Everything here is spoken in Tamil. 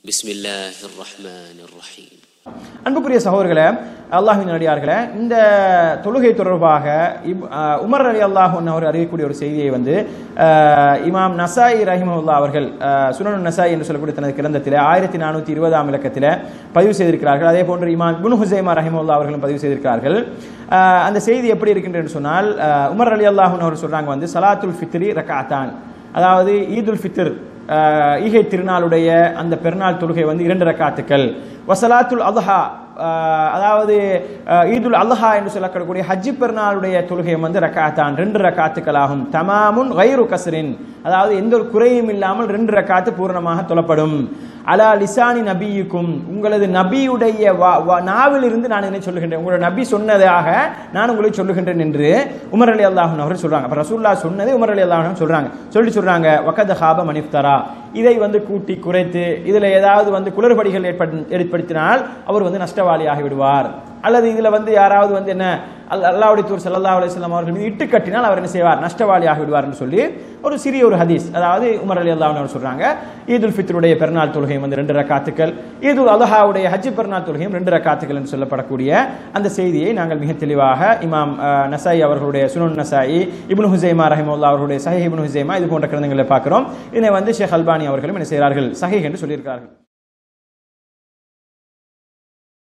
بسم الله الرحمن الرحيم அன்புக்குரிய சகோதரர்களே அல்லாஹின் அடியார்களே இந்த தொழுகை தொடர்பாக இப்- அஹ் உமர் அலி அல்லாஹ் அவர் அறியக்கூடிய ஒரு செய்தியை வந்து அஹ், இமாம் நசாயி ரஹிமஹுல்லா அவர்கள் அஹ், சுனனு நசாயி என்று சொல்லக்கூடிய தனது கிரந்தத்தில் ஆயிரத்தி நானூற்றி இருபதாம் இலக்கத்தில் பதிவு செய்திருக்கிறார்கள் அதே போன்று இமாம் இப்னு ஹுசைமா ரஹிமஹுல்லா அவர்களும் பதிவு செய்திருக்கிறார்கள் அஹ், அந்த செய்தி எப்படி இருக்கின்றது சொன்னால் அஹ், உமர் அலி அல்லாஹ் அவர் சொல்றாங்க வந்து சலாத்துல் ஃபித்ரி ரகாத்தான் அதாவது ஈதுல் ஃபித்ர் அஹ், ஈகை திருநாளுடைய அந்த பெருநாள் தொழுகை வந்து இரண்டு ரக்காத்துக்கள் வசலாத்துல் அல்ஹா அஹ், அதாவது அஹ், ஈதுல் அல்ஹா என்று சொல்லக்கூடிய ஹஜ்ஜி பெருநாளுடைய தொழுகை வந்து ரக்காத்தான் ரெண்டு ரக்காத்துக்களாகும் தமாமுன் கைரு கசரின் அதாவது எந்த ஒரு குறையும் இல்லாமல் ரெண்டு ரக்காத்து பூரணமாக தொழப்படும் அலா லிசானி நபியுக்கும் உங்களது நபியுடைய வா- வா- நாவிலிருந்து நான் என்ன சொல்லுகின்றேன் உங்களோட நபி சொன்னதாக நான் உங்களுக்கு சொல்லுகின்றேன் என்று உமர் அலி அல்லாஹன் அவர்கள் சொல்றாங்க அப்ப ரசூல்லா சொன்னதை உமர் அலி அல்லாஹன் சொல்றாங்க சொல்லிட்டு சொல்றாங்க வக்கத ஹாப மனிஃப்தரா இதை வந்து கூட்டி குறைத்து இதுல ஏதாவது வந்து குளறுபடிகள் ஏற்படு ஏற்படுத்தினால் அவர் வந்து நஷ்டவாளியாகி விடுவார் அல்லது இதுல வந்து யாராவது வந்து என்ன அல் அல்லாவுடைய தூர் சல்லல்லாஹு அலைஹி வஸல்லம் அவர்கள் மீது இட்டு கட்டினால் அவர் என்ன செய்வார் நஷ்டவாளியாகி விடுவார் என்று சொல்லி ஒரு சிறிய ஒரு ஹதீஸ் அதாவது உமர் அலி அல்லாஹ் அவர் சொல்றாங்க ஈதுல் ஃபித்ருடைய பெருநாள் தொழுகையும் வந்து ரெண்டு ரக்காத்துக்கள் ஈதுல் அல்ஹாவுடைய ஹஜ் பெருநாள் தொழுகையும் ரெண்டு ரக்காத்துக்கள் என்று சொல்லப்படக்கூடிய அந்த செய்தியை நாங்கள் மிக தெளிவாக இமாம் அஹ், நசாயி அவர்களுடைய சுனன் நசாயி இப்னு ஹுசைமா ரஹிமுல்லா அவர்களுடைய சஹி இப்னு ஹுசைமா இது போன்ற கிரந்தங்களை பார்க்கிறோம் இதனை வந்து ஷேக் அல்பானி அவர்களும் என்ன செய்கிறார்கள் சஹி என்று சொல்லியிருக்கிறார்கள்